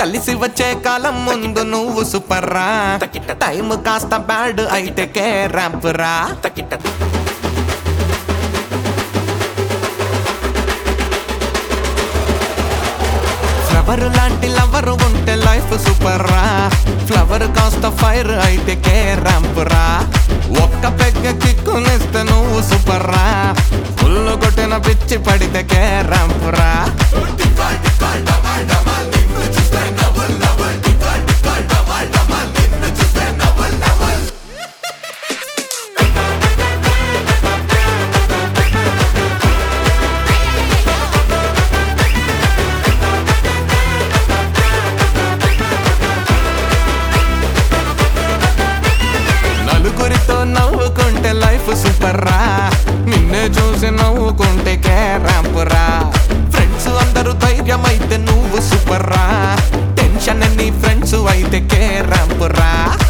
కలిసి వచ్చే కాలం ముందు నువ్వు సూపర్ రా టైం కాస్త బ్యాడ్ అయితే కే ర్యాంప్ రా ఫ్లవర్ లాంటి లవర్ ఉంటే లైఫ్ సూపర్ రా ఫ్లవర్ కాస్త ఫైర్ అయితే కే ర్యాంప్ రా ఒక్క పెగ్గ కిక్కునిస్తే నువ్వు సూపర్ రా ఫుల్ కొట్టిన పిచ్చి పడితే కే ర్యాంప్ రా నలుగురితో నవ్వుకుంటే లైఫ్ సూపర్ రా నిన్నే చూసి నవ్వుకుంటే కే ర్యాంప్ రా ఫ్రెండ్స్ అందరూ ధైర్యం అయితే నువ్వు సూపర్ రా టెన్షన్ నీ ఫ్రెండ్స్ అయితే కే ర్యాంప్ రా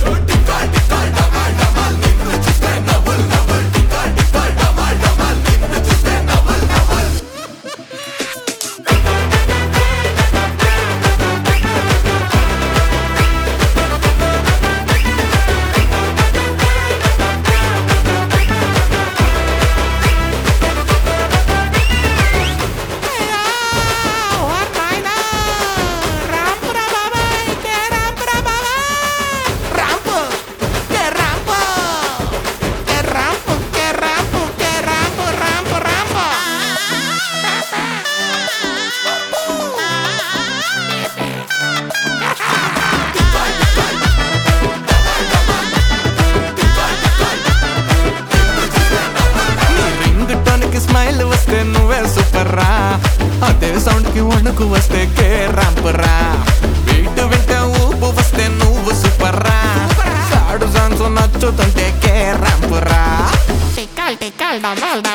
రింగ్ టోన్ కి స్మైల్ వస్తే నువ్వే సూపర్ రా అదే సౌండ్ కి వణుకు వస్తే కే ర్యాంప్ రా బీట్ వింటే ఊపు వస్తే నువ్వు సూపర్ రా సాడు సాంగ్స్ నచ్చుతుంటే కే ర్యాంప్ రా Tical, tical, da, da, da,